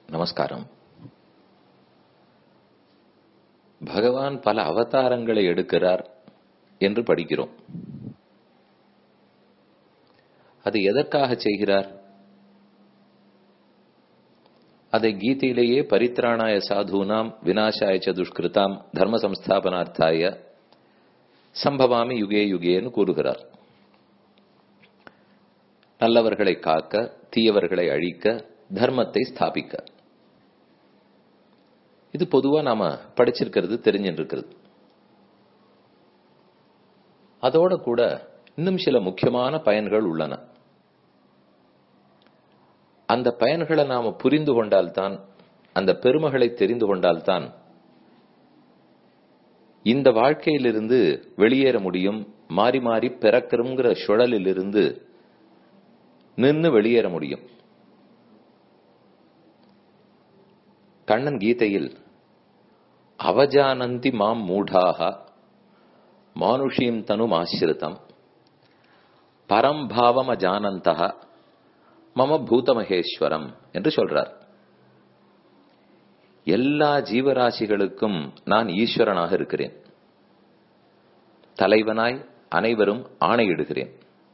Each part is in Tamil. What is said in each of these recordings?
நமஸ்காரம் பகவான் பல அவதாரங்களை எடுக்கிறார் என்று படிக்கிறோம் அது எதற்காக செய்கிறார் அதை கீதையிலேயே பரித்ராணாய சாதுனாம் வினாசாய சதுஷ்கிருதாம் தர்ம சம்ஸ்தாபனார்த்தாய சம்பவாமி யுகே யுகேன்னு கூறுகிறார் நல்லவர்களை காக்க தீயவர்களை அழிக்க தர்மத்தை ஸ்தாபிக்க இது பொதுவா நாம படிச்சிருக்கிறது தெரிஞ்சிருக்கிறது அதோட கூட இன்னும் சில முக்கியமான பயன்கள் உள்ளன அந்த பயன்களை நாம புரிந்து கொண்டால்தான் அந்த பெருமைகளை தெரிந்து கொண்டால்தான் இந்த வாழ்க்கையிலிருந்து வெளியேற முடியும் மாறி மாறி பிறக்கிறோங்கிற சுழலில் இருந்து நின்று வெளியேற முடியும் கண்ணன் கீதையில் அவஜானந்தி மாம் மூடாக மானுஷீம் தனும் ஆசிரிதம் பரம்பாவம் அஜானந்தக மம பூதமகேஸ்வரம் என்று சொல்றார் எல்லா ஜீவராசிகளுக்கும் நான் ஈஸ்வரனாக இருக்கிறேன் தலைவனாய் அனைவரும் ஆணையிடுகிறேன்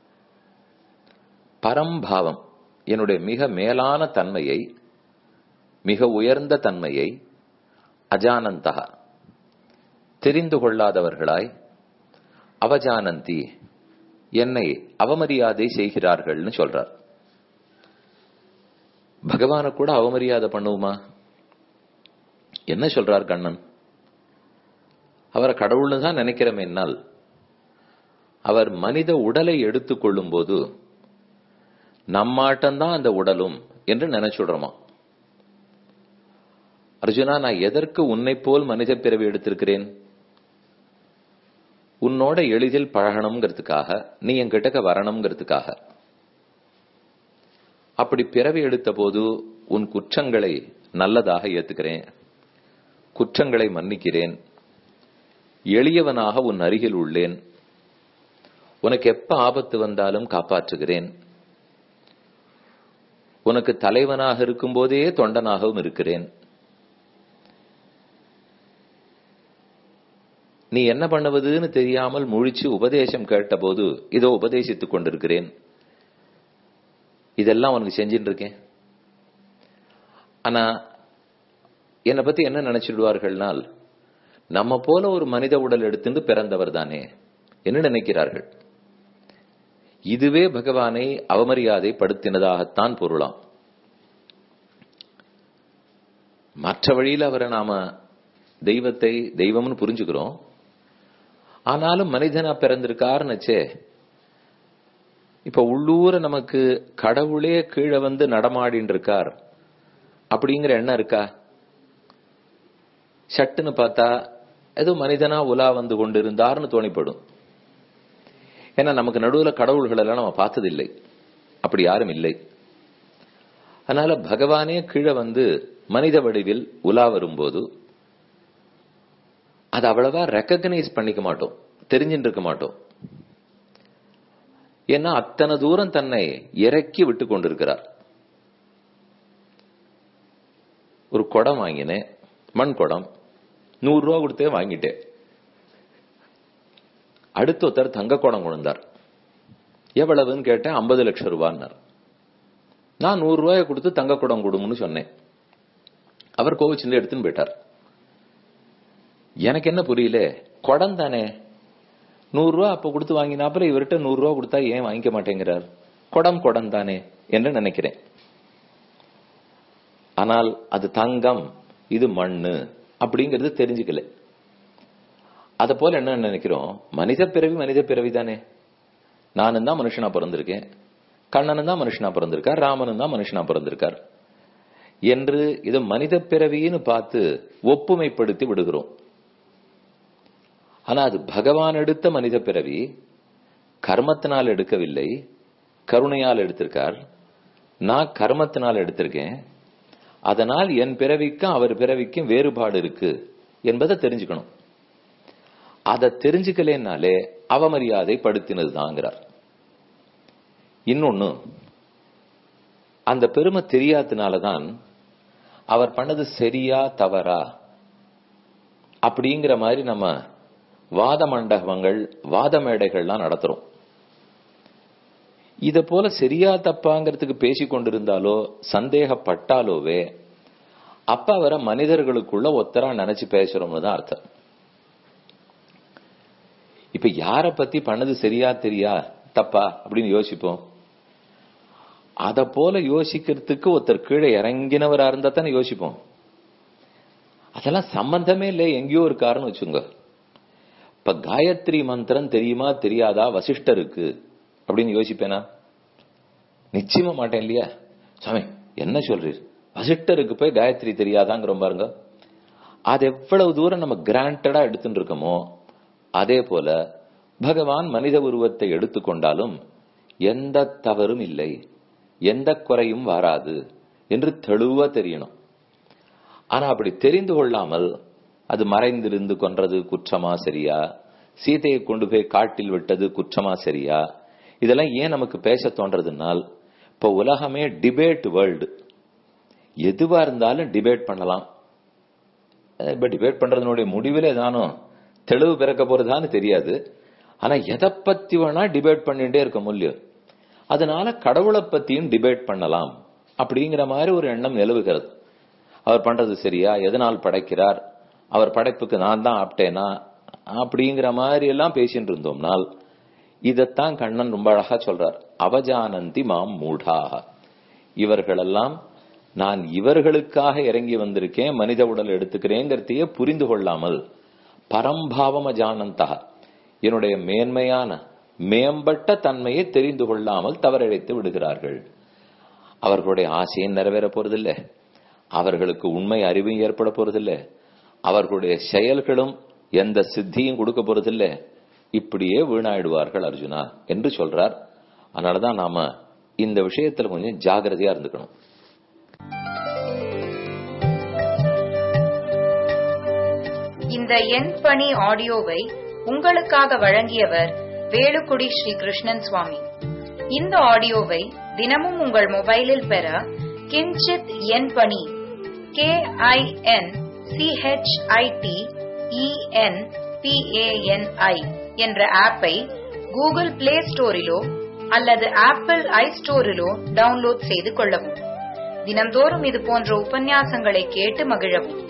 பரம்பாவம் என்னுடைய மிக மேலான தன்மையை மிக உயர்ந்த தன்மையை அஜானந்தக தெரிந்து கொள்ளாதவர்களாய் அவஜானந்தி என்னை அவமரியாதை செய்கிறார்கள்னு சொல்றார் பகவான கூட அவமரியாதை பண்ணுவோமா என்ன சொல்றார் கண்ணன் அவரை கடவுள்னு தான் நினைக்கிறோம் என்னால் அவர் மனித உடலை எடுத்துக்கொள்ளும் போது நம்மாட்டம்தான் அந்த உடலும் என்று நினைச்சுடுறோமா அர்ஜுனா நான் எதற்கு உன்னை போல் மனித பிறவி எடுத்திருக்கிறேன் உன்னோட எளிதில் பழகணுங்கிறதுக்காக நீ என்கிட்டக்க வரணுங்கிறதுக்காக அப்படி பிறவி எடுத்த போது உன் குற்றங்களை நல்லதாக ஏத்துக்கிறேன் குற்றங்களை மன்னிக்கிறேன் எளியவனாக உன் அருகில் உள்ளேன் உனக்கு எப்ப ஆபத்து வந்தாலும் காப்பாற்றுகிறேன் உனக்கு தலைவனாக இருக்கும் போதே தொண்டனாகவும் இருக்கிறேன் நீ என்ன பண்ணுவதுன்னு தெரியாமல் முழிச்சு உபதேசம் கேட்டபோது இதோ உபதேசித்துக் கொண்டிருக்கிறேன் இதெல்லாம் உனக்கு செஞ்சுட்டு இருக்கேன் ஆனா என்னை பத்தி என்ன நினைச்சிடுவார்கள்னால் நம்ம போல ஒரு மனித உடல் எடுத்துட்டு பிறந்தவர் தானே என்ன நினைக்கிறார்கள் இதுவே பகவானை அவமரியாதை படுத்தினதாகத்தான் பொருளாம் மற்ற வழியில் அவரை நாம தெய்வத்தை தெய்வம்னு புரிஞ்சுக்கிறோம் ஆனாலும் மனிதனா பிறந்திருக்காருன்னுச்சே இப்ப உள்ளூர நமக்கு கடவுளே கீழே வந்து நடமாடின்னு இருக்கார் அப்படிங்கிற எண்ணம் இருக்கா சட்டுன்னு பார்த்தா ஏதோ மனிதனா உலா வந்து கொண்டு இருந்தார்னு தோணிப்படும் ஏன்னா நமக்கு நடுவில் கடவுள்கள் எல்லாம் நம்ம பார்த்ததில்லை அப்படி யாரும் இல்லை அதனால பகவானே கீழே வந்து மனித வடிவில் உலா வரும்போது அது அவ்வளவா ரெக்கக்னைஸ் பண்ணிக்க மாட்டோம் தெரிஞ்சுட்டு இருக்க மாட்டோம் ஏன்னா அத்தனை தூரம் தன்னை இறக்கி விட்டு கொண்டிருக்கிறார் ஒரு குடம் வாங்கினேன் மண் குடம் நூறு ரூபா கொடுத்தே வாங்கிட்டேன் அடுத்த ஒருத்தர் தங்க குடம் கொண்டார் எவ்வளவுன்னு கேட்டேன் ஐம்பது லட்சம் ரூபான்னார் நான் நூறு ரூபாயை கொடுத்து தங்க குடம் கொடுங்கன்னு சொன்னேன் அவர் கோவிச்சுட்டு எடுத்துன்னு போயிட்டார் எனக்கு என்ன புரியல குடம் தானே நூறு ரூபா அப்ப கொடுத்து வாங்கினாப்புல இவர்கிட்ட நூறு ரூபா கொடுத்தா ஏன் வாங்கிக்க மாட்டேங்கிறார் குடம் குடம் தானே என்று நினைக்கிறேன் ஆனால் அது தங்கம் இது மண்ணு அப்படிங்கிறது தெரிஞ்சுக்கல அத போல என்ன நினைக்கிறோம் மனித பிறவி மனித பிறவி தானே நானும் தான் மனுஷனா பிறந்திருக்கேன் கண்ணனும் தான் மனுஷனா பிறந்திருக்கார் ராமனும் தான் மனுஷனா பிறந்திருக்கார் என்று இது மனித பிறவின்னு பார்த்து ஒப்புமைப்படுத்தி விடுகிறோம் ஆனா அது பகவான் எடுத்த மனித பிறவி கர்மத்தினால் எடுக்கவில்லை கருணையால் எடுத்திருக்கார் நான் கர்மத்தினால் எடுத்திருக்கேன் அதனால் என் பிறவிக்கும் அவர் பிறவிக்கும் வேறுபாடு இருக்கு என்பதை தெரிஞ்சுக்கணும் அதை தெரிஞ்சுக்கலேனாலே அவமரியாதை படுத்தினது தாங்கிறார் இன்னொன்னு அந்த பெருமை தெரியாதனாலதான் அவர் பண்ணது சரியா தவறா அப்படிங்கிற மாதிரி நம்ம வாத மண்டபங்கள் வாத மேடைகள்லாம் நடத்துறோம் இத போல சரியா தப்பாங்கிறதுக்கு பேசிக் கொண்டிருந்தாலோ சந்தேகப்பட்டாலோவே அப்ப அவரை மனிதர்களுக்குள்ள ஒத்தரா நினைச்சு பேசுறோம்னு தான் அர்த்தம் இப்ப யார பத்தி பண்ணது சரியா தெரியா தப்பா அப்படின்னு யோசிப்போம் அத போல யோசிக்கிறதுக்கு ஒருத்தர் கீழே இறங்கினவரா இருந்தா தானே யோசிப்போம் அதெல்லாம் சம்பந்தமே இல்லை எங்கேயோ இருக்காருன்னு வச்சுங்க இப்ப காயத்ரி மந்திரம் தெரியுமா தெரியாதா வசிஷ்டருக்கு அப்படின்னு யோசிப்பேனா நிச்சயமா மாட்டேன் இல்லையா சாமி என்ன சொல்றீர் வசிஷ்டருக்கு போய் காயத்ரி தெரியாதாங்கிற பாருங்க அது எவ்வளவு தூரம் நம்ம கிராண்டடா எடுத்துட்டு இருக்கோமோ அதே போல பகவான் மனித உருவத்தை எடுத்துக்கொண்டாலும் எந்த தவறும் இல்லை எந்த குறையும் வராது என்று தெளிவா தெரியணும் ஆனா அப்படி தெரிந்து கொள்ளாமல் அது மறைந்திருந்து கொன்றது குற்றமா சரியா சீதையை கொண்டு போய் காட்டில் விட்டது குற்றமா சரியா இதெல்லாம் ஏன் நமக்கு பேச தோன்றதுனால் இப்ப உலகமே டிபேட் வேர்ல்டு எதுவா இருந்தாலும் டிபேட் பண்ணலாம் இப்ப டிபேட் பண்றதுனுடைய முடிவில் ஏதானும் தெளிவு பிறக்க போறதான்னு தெரியாது ஆனா எதை பத்தி வேணா டிபேட் பண்ணிட்டே இருக்க முடியும் அதனால கடவுளை பத்தியும் டிபேட் பண்ணலாம் அப்படிங்கிற மாதிரி ஒரு எண்ணம் நிலவுகிறது அவர் பண்றது சரியா எதனால் படைக்கிறார் அவர் படைப்புக்கு நான் தான் ஆப்டேனா அப்படிங்கிற மாதிரி எல்லாம் பேசிட்டு இருந்தோம்னால் இதத்தான் கண்ணன் ரொம்ப அழகா சொல்றார் அவஜானந்தி மாம் மூடாக இவர்களெல்லாம் நான் இவர்களுக்காக இறங்கி வந்திருக்கேன் மனித உடல் எடுத்துக்கிறேங்கிறதையே புரிந்து கொள்ளாமல் பரம்பாவம் அஜானந்தா என்னுடைய மேன்மையான மேம்பட்ட தன்மையை தெரிந்து கொள்ளாமல் தவறிழைத்து விடுகிறார்கள் அவர்களுடைய ஆசையும் நிறைவேற போறதில்லை அவர்களுக்கு உண்மை அறிவும் ஏற்பட போறதில்லை அவர்களுடைய செயல்களும் எந்த சித்தியும் கொடுக்க போறதில்லை இப்படியே வீணாயிடுவார்கள் அர்ஜுனா என்று சொல்றார் அதனாலதான் நாம இந்த விஷயத்துல கொஞ்சம் ஜாகிரதையா இருந்துக்கணும் இந்த எண் பணி ஆடியோவை உங்களுக்காக வழங்கியவர் வேலுக்குடி ஸ்ரீ கிருஷ்ணன் சுவாமி இந்த ஆடியோவை தினமும் உங்கள் மொபைலில் பெற கிஞ்சித் எண் பணி கே ஐ என் சிஹெச்ஐடி இஎன் பிஏஎன்ஐ என்ற ஆப்பை கூகுள் பிளே ஸ்டோரிலோ அல்லது ஆப்பிள் ஐ ஸ்டோரிலோ டவுன்லோட் செய்து கொள்ளவும் தினம்தோறும் இது போன்ற உபன்யாசங்களை கேட்டு மகிழவும்